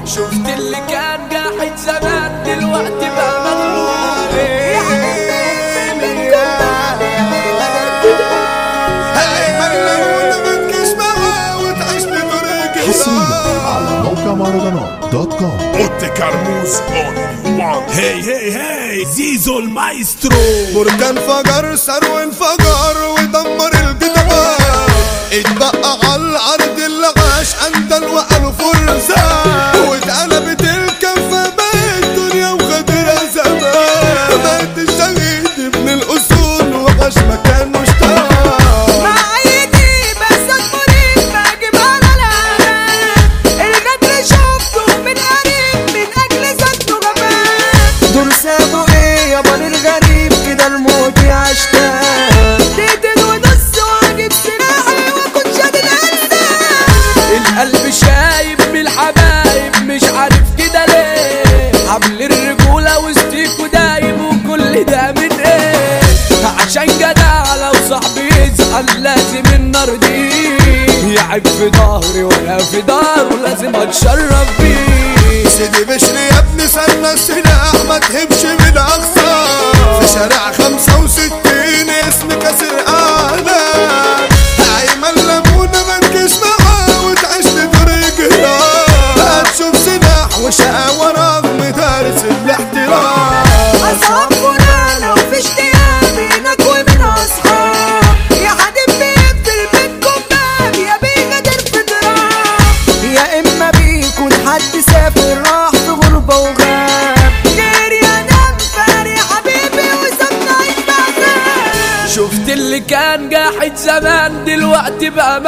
شفت اللي كان قاعد زمان دلوقتي بقى مغلوب حصريا على موقع مهرجانات دوت كوم Otte Carmouze only one هي هي هي زيزو المايسترو بركان فجر ثروة انفجر ودمر الجدار اتبقى على الارض اللي عاش اندل وقالوا فرسان واتقلبت الكفة بقت دنيا وخدرها زمان بقت الشهيد ابن الاصول وعاش مكان مشتاق معايدي بس المريض باجي على الأمان الغدر شفته من قريب من أجل ذاته جبان دول سابوا إيه يا بني الغريب كده الموت يعشتاق تقتل ونص وأجيب سلاحي وأكون شادد أنسان القلب شايب من الحبايب مش عارف كده ليه حبل الرجولة وسطيكوا دايب وكل ده من ايه عشان جدع لو صاحبي يزعل لازم النار دي يعب في ظهري وانا في داره لازم اتشرف بيه سيدي بشري يا ابني سنة السلاح ما تهبش من أقصى في شارع خمسة وستين اسم كسر أعلى أيمن لمونة ما تجيش معاه وتعيش لطريق هلال هتشوف سلاح وشقاوة رغم دارس الاحترام أصحابنا لو في اشتياق بينك وبين أصحاب يا حبيب بيقفل بينكم باب يا بيقدر في دراع يا إما بيكون حد سافر راح في غربة وغاب غير يا دم فاري حبيبي وسابنا يتبعنا شفت اللي كان قاعد زمان دلوقتي بقى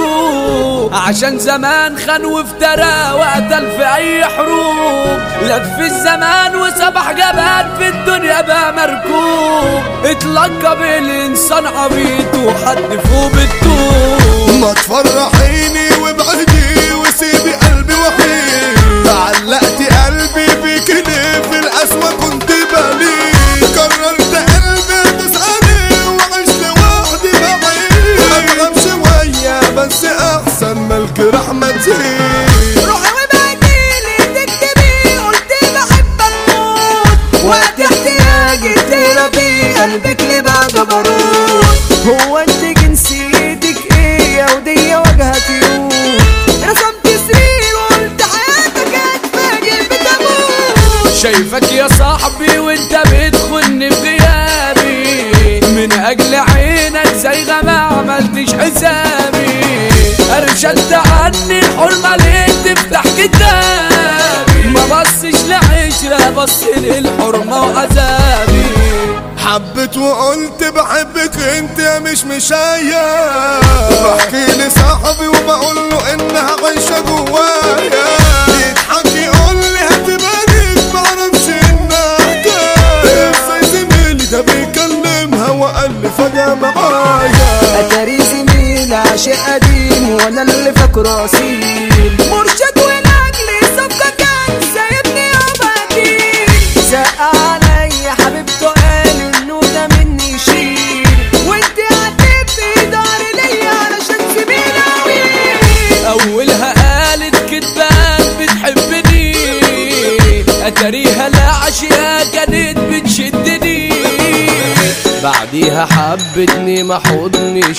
مغلوب عشان زمان خان وافترى وقتل في اي حروب لف الزمان وسبح جبان في الدنيا بقى مركوب اتلقى بالانسان عبيط وحد فوق بالطوب ما تفرحيني وابعدي وسيبي قلبي وحيد علقت قلبي بيك ليه في القسوة كنت بليد قررت قلبي تسألي وعيش لوحدي بعيد أتغب شوية بس أحسن ملك رحمة تزيد روحي وبعديلي تكتبي قلت بحبك موت وقت احتياجي تربي قلبك ليه بقى جبروت هو انت جنسيتك ايه يا ودية وجهك يوم رسمت سرير وقلت حياتك هتفاجئ بتموت شايفك يا صاحبي وانت بتخن بغيابي من اجل عينك زي ما عملتش حسابي ارشدت عني الحرمة ليه تفتح كتابي ما بصش لعشرة بص للحرمة وعذابي حبت وقلت بحبك انت يا مش مشاية بحكي لصاحبي وبقول له انها عايشة جوايا يضحك يقول لي هتبانيك معرفش انها حكاية ازاي زميلي ده بيكلمها وقال لي فجأة معايا اتاري زميل عاشق قديم وانا اللي فاكره اصيل مرشد ولاجلي صفقه كان سايبني ابدي ساق عليا حبيبته قال انه ده مني يشيل وانت هتبقي دار ليا علشان زميلي اولها قالت كدبان بتحبني اتاريها لا عشيها كانت بتشدني بعديها حبتني ما حضني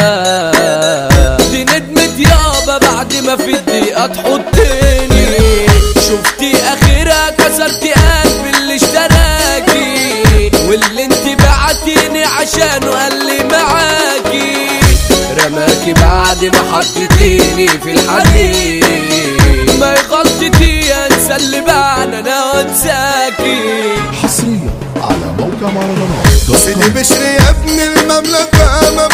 شدها دي ندمت يابا بعد ما في الدقيقة تحطني شفتي اخرها كسرت قلبي اللي اشتراكي واللي انت بعتيني عشانه قال لي معاكي رماكي بعد ما حطيتيني في الحديد ما غلطتي انسى اللي بعد انا وانساكي حصريا على موقع مهرجانات دوت سيدي كوم بشري يا ابن المملكة ما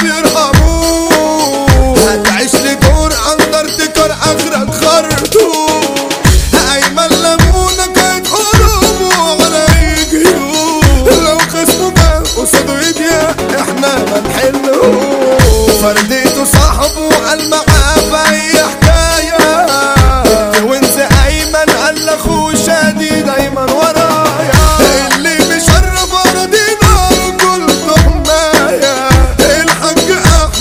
بيرحموه هتعيش لدور اندرتكر اخرك خرطوم ايمن لمونة كانت حروبه على يجيوه لو خصمه جه قصاده يضيق احنا ما نحلوه فرديته صاحبه قال معاه في اي حكاية وانت ايمن قال لاخوه شادي دايما ورايا اللي بيشرف اراضينا كل حماية الحاج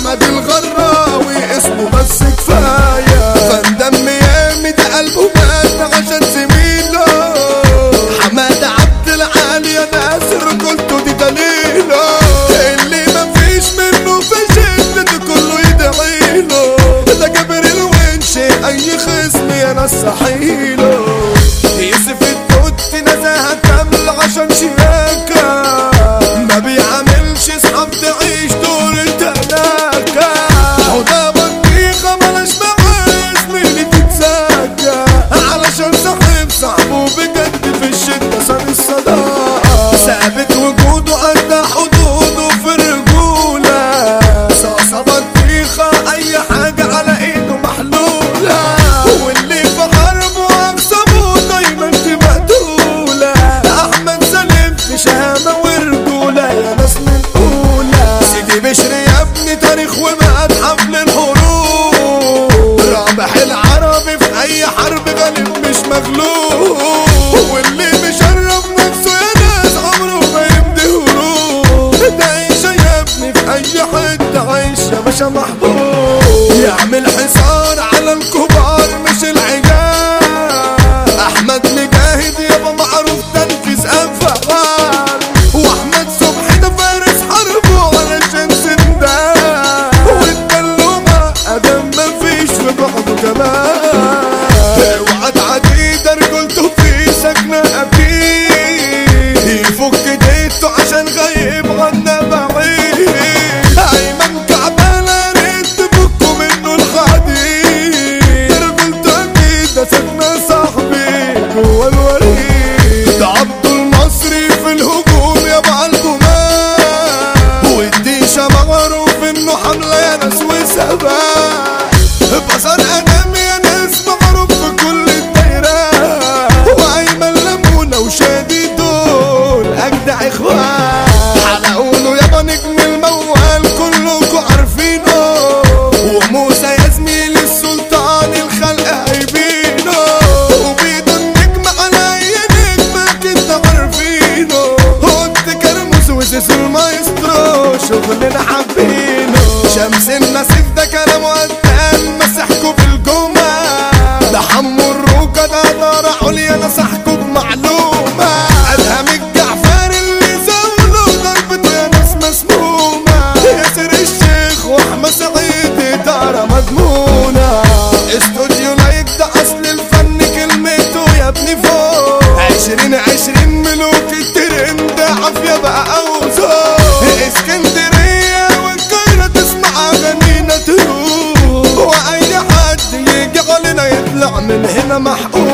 كمان اوعى تعدي ده رجولته في سكنة اكيد يفك ديته عشان غايب عنا بعيد ايمن كعبان ريت تفكوا منه الحديد رجولته اكيد ده سكنة صاحبي جوا الوريد ده عبد المصري في الهجوم يا بعالجمال والديشة معروف انه حملة يا ناس وسباب بصر انام يا ناس معروف في كل الدايرة وايمن لمونة وشادي دول اجدع اخوان حلقوله يابا نجم الموال كلكوا عارفينه وموسى يا زميلي السلطان الخلق هيبينه وبيده النجم على اي نجم اكيد عارفينه هوت كرموس وزيزو المايسترو شغلنا حابينه شمس النسيف ده كلامه قدام مسحكوا بالجمع ده حمو الروكة ده دار عليا نصحكوا بمعلومة ادهم الجعفر اللي زاوله ضربته يا ناس مسمومة ياسر الشيخ واحمد سعيد ادارة مضمونة استوديو لايك ده اصل الفن كلمته يا ابني فوق عشرين عشرين ملوك الترند عافية بقى اوزار اسكندرية والقاهرة تسمع اغانينا تروح واي حد يجي علينا يطلع من هنا محقوق